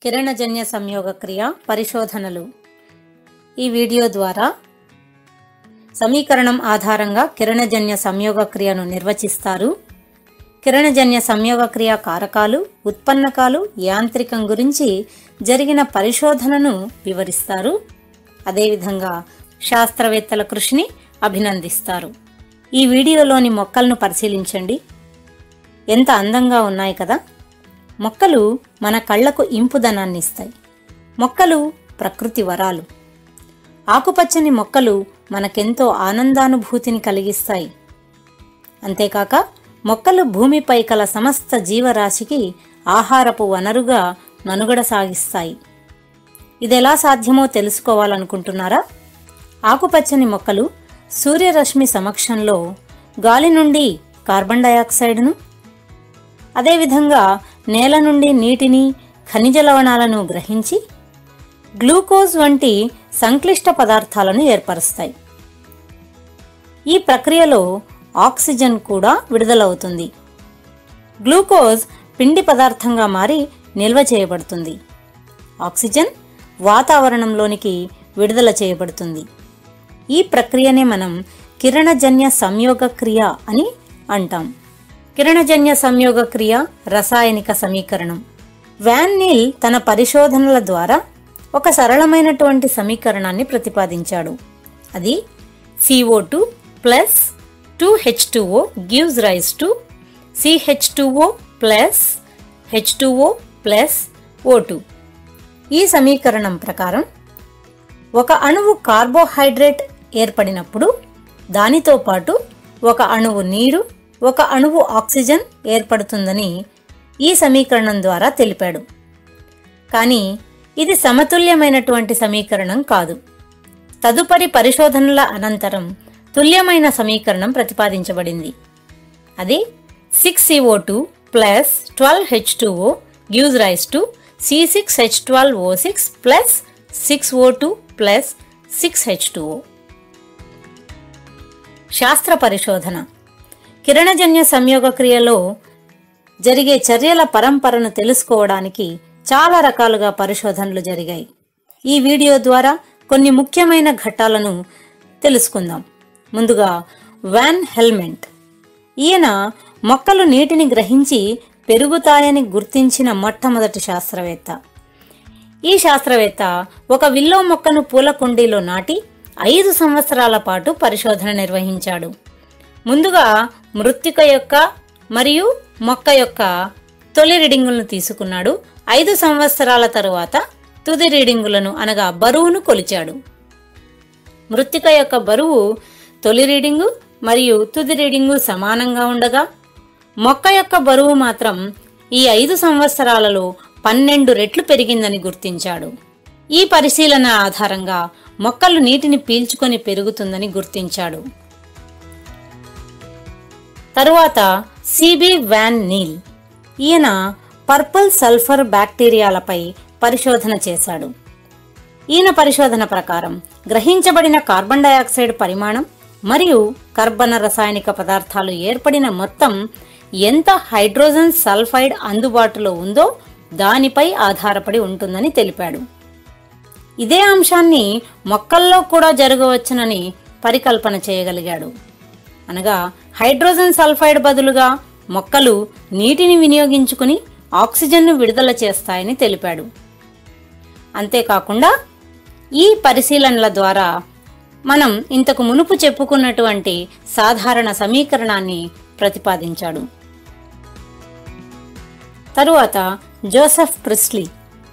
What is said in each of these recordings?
కిరణజన్య సంయోగ క్రియ పరిశోధనలు ఈ వీడియో ద్వారా సమీకరణం ఆధారంగా కిరణజన్య సంయోగ క్రియను నిర్వచిస్తారు కిరణజన్య సంయోగ క్రియ కారకాలు ఉత్పన్నకాలు యాంత్రికం గురించి జరిగిన పరిశోధనను వివరిస్తారు అదేవిధంగా శాస్త్రవేత్తల కృషిని అభినందిస్తారు ఈ వీడియోలోని మొక్కలను పరిశీలించండి ఎంత అందంగా ఉన్నాయి కదా మొక్కలు మన కళ్ళకు ఇంపుదనాన్ని ఇస్తాయి మొక్కలు ప్రకృతి వరాలు ఆకుపచ్చని మొక్కలు మనకెంతో ఆనందానుభూతిని కలిగిస్తాయి అంతేకాక మొక్కలు భూమిపై కల సమస్త జీవరాశికి ఆహారపు వనరుగా మనుగడ సాగిస్తాయి ఇదెలా సాధ్యమో తెలుసుకోవాలనుకుంటున్నారా ఆకుపచ్చని మొక్కలు సూర్యరశ్మి సమక్షంలో గాలి నుండి కార్బన్ డయాక్సైడ్ను అదేవిధంగా నేల నుండి నీటిని ఖనిజ లవణాలను గ్రహించి గ్లూకోజ్ వంటి సంక్లిష్ట పదార్థాలను ఏర్పరుస్తాయి ఈ ప్రక్రియలో ఆక్సిజన్ కూడా విడుదలవుతుంది గ్లూకోజ్ పిండి పదార్థంగా మారి నిల్వ చేయబడుతుంది ఆక్సిజన్ వాతావరణంలోనికి విడుదల చేయబడుతుంది ఈ ప్రక్రియనే మనం కిరణజన్య సంయోగ క్రియ అని అంటాం కిరణజన్య సంయోగ క్రియ రసాయనిక సమీకరణం వ్యాన్ నీల్ తన పరిశోధనల ద్వారా ఒక సరళమైనటువంటి సమీకరణాన్ని ప్రతిపాదించాడు అది CO two plus two H two O gives rise to CH two O plus H two O plus O two ఈ సమీకరణం ప్రకారం ఒక అణువు కార్బోహైడ్రేట్ ఏర్పడినప్పుడు దానితో పాటు ఒక అణువు నీరు ఒక అణువు ఆక్సిజన్ ఏర్పడుతుందని ఈ సమీకరణం ద్వారా తెలిపాడు కానీ ఇది సమతుల్యమైనటువంటి సమీకరణం కాదు తదుపరి పరిశోధనల అనంతరం తుల్యమైన సమీకరణం ప్రతిపాదించబడింది అది six CO two plus twelve H two O gives rise to C six H twelve O six plus six O two plus six H two O శాస్త్ర పరిశోధన కిరణజన్య సంయోగ క్రియలో జరిగే చర్యల పరంపరను తెలుసుకోవడానికి చాలా రకాలుగా పరిశోధనలు జరిగాయి ఈ వీడియో ద్వారా కొన్ని ముఖ్యమైన ఘట్టాలను తెలుసుకుందాం ముందుగా వ్యాన్ హెల్మెంట్ ఈయన మొక్కలు నీటిని గ్రహించి పెరుగుతాయని గుర్తించిన మొట్టమొదటి శాస్త్రవేత్త ఈ శాస్త్రవేత్త ఒక విల్లో మొక్కను పూల కుండీలో నాటి ఐదు సంవత్సరాల పాటు పరిశోధన నిర్వహించాడు ముందుగా మృత్తిక యొక్క మరియు మొక్క యొక్క తొలి రీడింగులను తీసుకున్నాడు ఐదు సంవత్సరాల తరువాత తుది రీడింగులను అనగా బరువును కొలిచాడు మృత్తిక యొక్క బరువు తొలి రీడింగు మరియు తుది రీడింగు సమానంగా ఉండగా మొక్క యొక్క బరువు మాత్రం ఈ ఐదు సంవత్సరాలలో పన్నెండు రెట్లు పెరిగిందని గుర్తించాడు ఈ పరిశీలన ఆధారంగా మొక్కలు నీటిని పీల్చుకొని పెరుగుతుందని గుర్తించాడు తరువాత సిబి వ్యాన్ నీల్ ఈయన పర్పుల్ సల్ఫర్ బ్యాక్టీరియాలపై పరిశోధన చేశాడు ఈయన పరిశోధన ప్రకారం గ్రహించబడిన కార్బన్ డయాక్సైడ్ పరిమాణం మరియు కర్బన రసాయనిక పదార్థాలు ఏర్పడిన మొత్తం ఎంత హైడ్రోజన్ సల్ఫైడ్ అందుబాటులో ఉందో దానిపై ఆధారపడి ఉంటుందని తెలిపాడు ఇదే అంశాన్ని మొక్కల్లో కూడా జరగవచ్చునని పరికల్పన చేయగలిగాడు అనగా హైడ్రోజన్ సల్ఫైడ్ బదులుగా మొక్కలు నీటిని వినియోగించుకుని ఆక్సిజన్ను విడుదల చేస్తాయని తెలిపాడు అంతేకాకుండా ఈ పరిశీలనల ద్వారా మనం ఇంతకు మునుపు చెప్పుకున్నటువంటి సాధారణ సమీకరణాన్ని ప్రతిపాదించాడు తరువాత జోసెఫ్ ప్రిస్లీ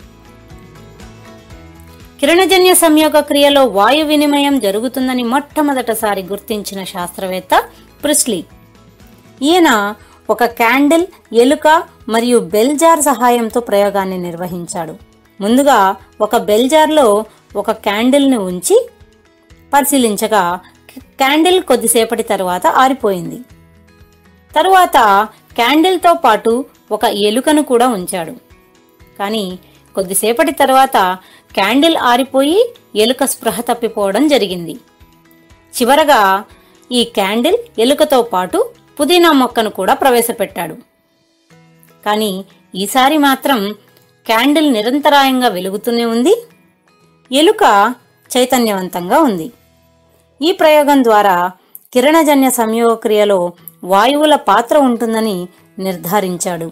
కిరణజన్య సంయోగ క్రియలో వాయు వినిమయం జరుగుతుందని మొట్టమొదటిసారి గుర్తించిన శాస్త్రవేత్త ప్రిస్లీ ఈయన ఒక క్యాండిల్ ఎలుక మరియు బెల్జార్ సహాయంతో ప్రయోగాన్ని నిర్వహించాడు ముందుగా ఒక బెల్జార్లో ఒక క్యాండిల్ని ఉంచి పరిశీలించగా క్యాండిల్ కొద్దిసేపటి తర్వాత ఆరిపోయింది తరువాత క్యాండిల్తో పాటు ఒక ఎలుకను కూడా ఉంచాడు కానీ కొద్దిసేపటి తర్వాత క్యాండిల్ ఆరిపోయి ఎలుక స్పృహ తప్పిపోవడం జరిగింది చివరగా ఈ క్యాండిల్ ఎలుకతో పాటు పుదీనా మొక్కను కూడా ప్రవేశపెట్టాడు కానీ ఈసారి మాత్రం క్యాండిల్ నిరంతరాయంగా వెలుగుతూనే ఉంది ఎలుక చైతన్యవంతంగా ఉంది ఈ ప్రయోగం ద్వారా కిరణజన్య సంయోగక్రియలో వాయువుల పాత్ర ఉంటుందని నిర్ధారించాడు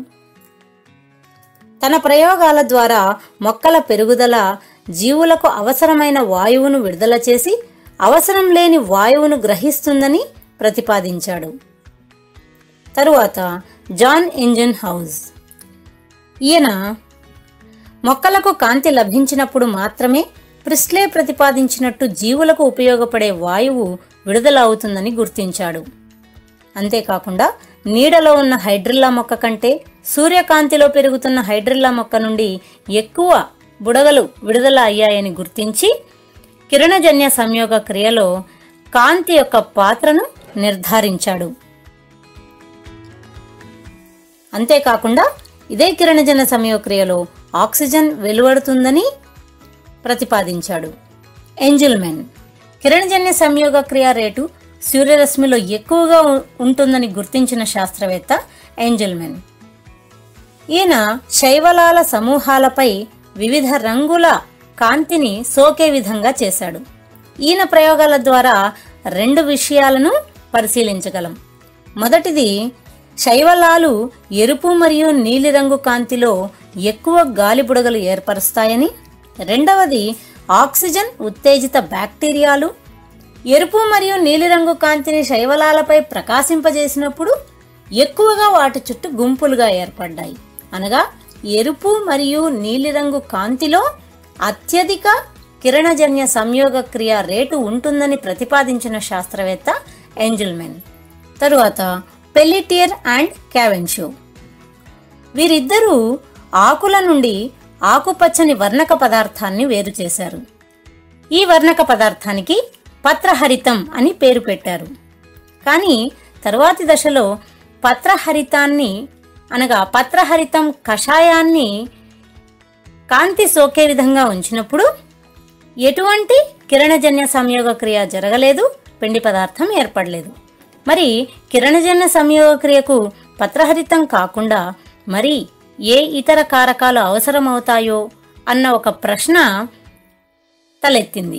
తన ప్రయోగాల ద్వారా మొక్కల పెరుగుదల జీవులకు అవసరమైన వాయువును విడుదల చేసి అవసరం లేని వాయువును గ్రహిస్తుందని ప్రతిపాదించాడు తరువాత జాన్ ఇంజన్ హౌస్ ఈయన మొక్కలకు కాంతి లభించినప్పుడు మాత్రమే ప్రిస్లే ప్రతిపాదించినట్టు జీవులకు ఉపయోగపడే వాయువు విడుదల అవుతుందని గుర్తించాడు అంతేకాకుండా నీడలో ఉన్న హైడ్రిల్లా మొక్క కంటే సూర్యకాంతిలో పెరుగుతున్న హైడ్రిల్లా మొక్క నుండి ఎక్కువ బుడగలు విడుదల అయ్యాయని గుర్తించి కిరణజన్య సంయోగ క్రియలో కాంతి యొక్క పాత్రను నిర్ధారించాడు అంతేకాకుండా ఇదే కిరణజన సంయోగక్రియలో ఆక్సిజన్ వెలువడుతుందని ప్రతిపాదించాడు ఎంజిల్మెన్ కిరణజన్య సంయోగ క్రియ రేటు సూర్యరశ్మిలో ఎక్కువగా ఉ- ఉంటుందని గుర్తించిన శాస్త్రవేత్త ఎంజిల్మెన్ ఈయన శైవలాల సమూహాలపై వివిధ రంగుల కాంతిని సోకే విధంగా చేశాడు ఈయన ప్రయోగాల ద్వారా రెండు విషయాలను పరిశీలించగలం మొదటిది శైవలాలు ఎరుపు మరియు నీలిరంగు కాంతిలో ఎక్కువ గాలి బుడగలు ఏర్పరుస్తాయని రెండవది ఆక్సిజన్ ఉత్తేజిత బ్యాక్టీరియాలు ఎరుపు మరియు నీలిరంగు కాంతిని శైవలాలపై ప్రకాశింపజేసినప్పుడు ఎక్కువగా వాటి చుట్టూ గుంపులుగా ఏర్పడ్డాయి అనగా ఎరుపు మరియు నీలిరంగు కాంతిలో అత్యధిక కిరణజన్య సంయోగ క్రియ రేటు ఉంటుందని ప్రతిపాదించిన శాస్త్రవేత్త ఎంజిల్మెన్ తరువాత పెల్లిటియర్ అండ్ క్యావెన్షో వీరిద్దరూ ఆకుల నుండి ఆకుపచ్చని వర్ణక పదార్థాన్ని వేరు చేశారు ఈ వర్ణక పదార్థానికి పత్రహరితం అని పేరు పెట్టారు కానీ తరువాతి దశలో పత్రహరితాన్ని అనగా పత్రహరితం కషాయాన్ని కాంతి సోకే విధంగా ఉంచినప్పుడు ఎటువంటి కిరణజన్య సంయోగ క్రియ జరగలేదు పిండి పదార్థం ఏర్పడలేదు మరి కిరణజన్య సంయోగ క్రియకు పత్రహరితం కాకుండా మరి ఏ ఇతర కారకాలు అవసరమవుతాయో అన్న ఒక ప్రశ్న తలెత్తింది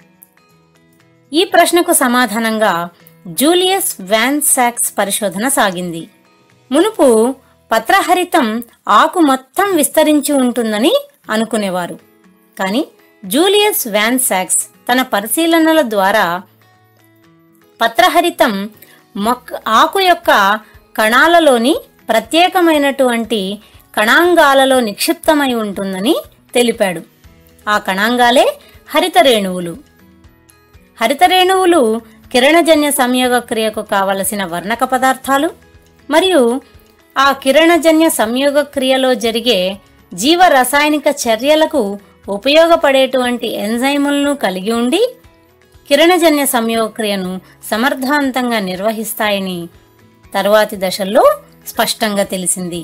ఈ ప్రశ్నకు సమాధానంగా జూలియస్ వ్యాన్ సాక్స్ పరిశోధన సాగింది మునుపు పత్రహరితం ఆకు మొత్తం విస్తరించి ఉంటుందని అనుకునేవారు కానీ జూలియస్ వ్యాన్ సాక్స్ తన పరిశీలనల ద్వారా పత్రహరితం మొక్క ఆకు యొక్క కణాలలోని ప్రత్యేకమైనటువంటి కణాంగాలలో నిక్షిప్తమై ఉంటుందని తెలిపాడు ఆ కణాంగాలే హరిత రేణువులు హరిత రేణువులు కిరణజన్య సంయోగ క్రియకు కావలసిన వర్ణక పదార్థాలు మరియు ఆ కిరణజన్య సంయోగ క్రియలో జరిగే జీవ రసాయనిక చర్యలకు ఉపయోగపడేటువంటి ఎంజైములను కలిగి ఉండి కిరణజన్య సంయోగ క్రియను సమర్థవంతంగా నిర్వహిస్తాయని తరువాతి దశల్లో స్పష్టంగా తెలిసింది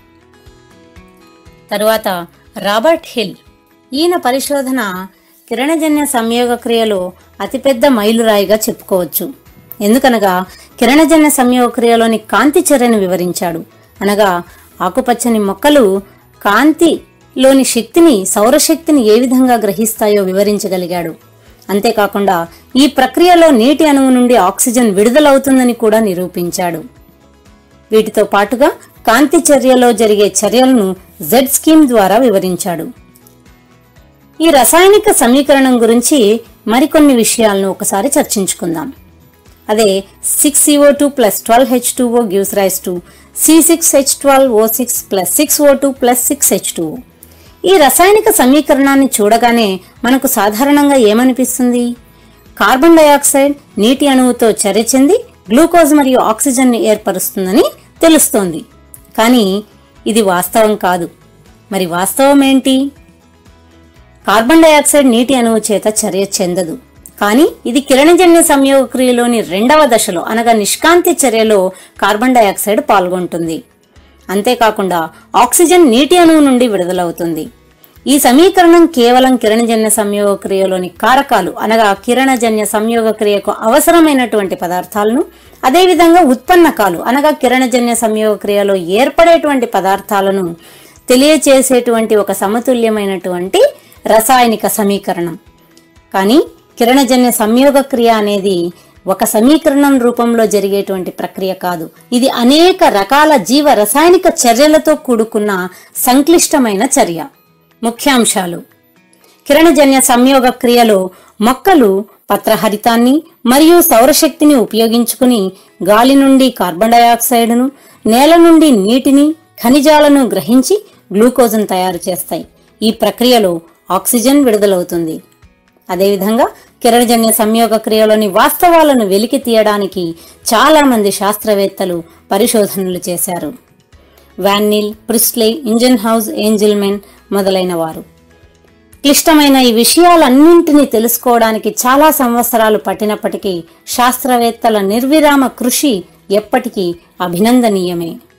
తరువాత రాబర్ట్ హిల్ ఈయన పరిశోధన కిరణజన్య సంయోగ క్రియలో అతిపెద్ద మైలురాయిగా చెప్పుకోవచ్చు ఎందుకనగా కిరణజన్య సంయోగ క్రియలోని కాంతి చర్యను వివరించాడు అనగా ఆకుపచ్చని మొక్కలు కాంతిలోని శక్తిని సౌరశక్తిని ఏ విధంగా గ్రహిస్తాయో వివరించగలిగాడు అంతేకాకుండా ఈ ప్రక్రియలో నీటి అణువు నుండి ఆక్సిజన్ విడుదలవుతుందని కూడా నిరూపించాడు వీటితో పాటుగా కాంతి చర్యలో జరిగే చర్యలను జెడ్ స్కీమ్ ద్వారా వివరించాడు ఈ రసాయనిక సమీకరణం గురించి మరికొన్ని విషయాలను ఒకసారి చర్చించుకుందాం అదే six CO two plus twelve H two O gives rise to C six H twelve O six plus six O two plus six H two ఈ రసాయనిక సమీకరణాన్ని చూడగానే మనకు సాధారణంగా ఏమనిపిస్తుంది కార్బన్ డయాక్సైడ్ నీటి అణువుతో చర్య చెంది గ్లూకోజ్ మరియు ఆక్సిజన్ని ఏర్పరుస్తుందని తెలుస్తోంది కానీ ఇది వాస్తవం కాదు మరి వాస్తవం ఏంటి కార్బన్ డయాక్సైడ్ నీటి అణువు చేత చర్య చెందదు కానీ ఇది కిరణజన్య సంయోగ క్రియలోని రెండవ దశలో అనగా నిష్కాంతి చర్యలో కార్బన్ డయాక్సైడ్ పాల్గొంటుంది అంతేకాకుండా ఆక్సిజన్ నీటి అణువు నుండి విడుదలవుతుంది ఈ సమీకరణం కేవలం కిరణజన్య సంయోగ క్రియలోని కారకాలు అనగా కిరణజన్య సంయోగ క్రియకు అవసరమైనటువంటి పదార్థాలను అదేవిధంగా ఉత్పన్నకాలు అనగా కిరణజన్య సంయోగ క్రియలో ఏర్పడేటువంటి పదార్థాలను తెలియచేసేటువంటి ఒక సమతుల్యమైనటువంటి రసాయనిక సమీకరణం కానీ కిరణజన్య సంయోగ క్రియ అనేది ఒక సమీకరణం రూపంలో జరిగేటువంటి ప్రక్రియ కాదు ఇది అనేక రకాల జీవ రసాయనిక చర్యలతో కూడుకున్న సంక్లిష్టమైన చర్య ముఖ్యాంశాలు కిరణజన్య సంయోగ క్రియలో మొక్కలు పత్రహరితాన్ని మరియు సౌరశక్తిని ఉపయోగించుకుని గాలి నుండి కార్బన్ డయాక్సైడ్ను నేల నుండి నీటిని ఖనిజాలను గ్రహించి గ్లూకోజ్ను తయారు చేస్తాయి ఈ ప్రక్రియలో ఆక్సిజన్ విడుదలవుతుంది అదేవిధంగా కిరణజన్య సంయోగ క్రియలోని వాస్తవాలను వెలికి తీయడానికి చాలా మంది శాస్త్రవేత్తలు పరిశోధనలు చేశారు Van Niel Priestley Ingenhousz Engelmann మొదలైన వారు క్లిష్టమైన ఈ విషయాలన్నింటినీ తెలుసుకోవడానికి చాలా సంవత్సరాలు పట్టినప్పటికీ శాస్త్రవేత్తల నిర్విరామ కృషి ఎప్పటికీ అభినందనీయమే